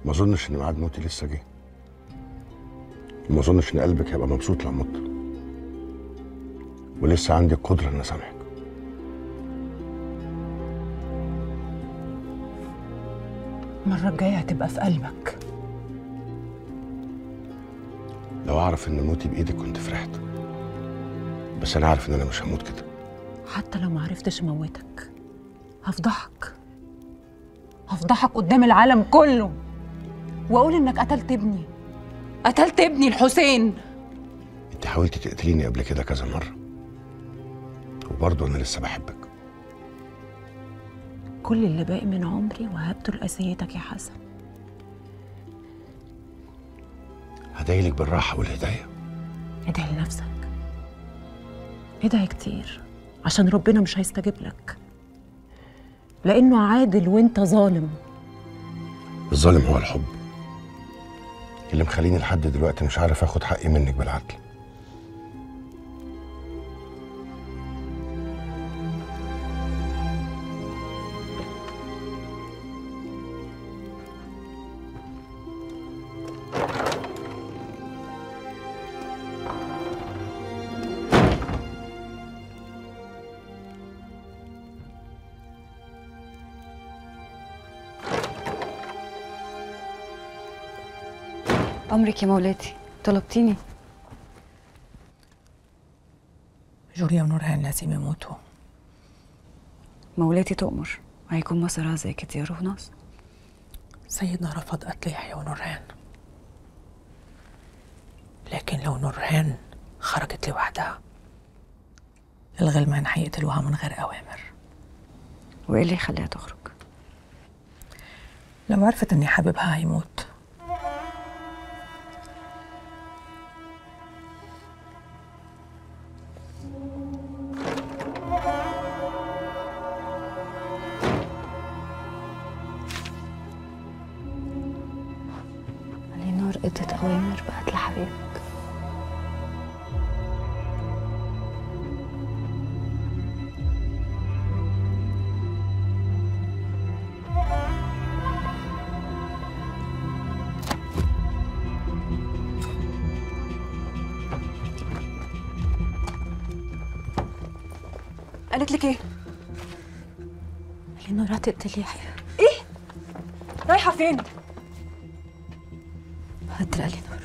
ما اظنش ان ميعاد موتي لسه جه وما اظنش ان قلبك هيبقى مبسوط لما مت ولسه عندي القدره ان اسامحك المرة الجاية هتبقى في قلبك لو اعرف ان موتي بايدك كنت فرحت بس انا عارف ان انا مش هموت كده حتى لو معرفتش اموتك هفضحك هفضحك قدام العالم كله واقول انك قتلت ابني قتلت ابني الحسين انت حاولتي تقتليني قبل كده كذا مره وبرضه انا لسه بحبك كل اللي باقي من عمري وهبته لأذيتك يا حسن هدايلك بالراحه والهدايه ادعي لنفسك ادعي كتير عشان ربنا مش هيستجيب لك لأنه عادل وانت ظالم الظالم هو الحب اللي مخليني لحد دلوقتي مش عارف اخد حقي منك بالعدل أمرك يا مولاتي طلبتيني جوليا ونورهان لازم يموتوا مولاتي تؤمر هيكون مسارها زي كتير وناس سيدنا رفض قتل يحيى ونورهان لكن لو نورهان خرجت لوحدها الغلمان هيقتلوها من غير أوامر وإيه اللي يخليها تخرج لو عرفت إني حبيبها هيموت لينار ادت أوامر بقتل حبيبك قالت لك ايه؟ لينور هتقتل يحيى رايحة فين؟ هقتل لينور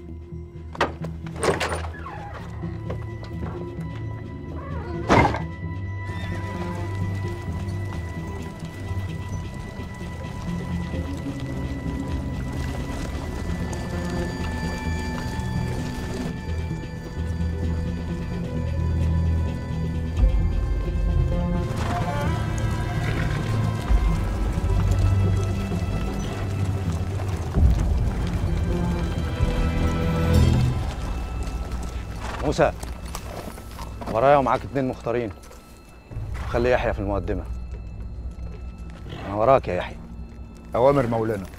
موسى ورايا ومعاك اتنين مختارين خلي يحيى في المقدمة أنا وراك يا يحيى أوامر مولانا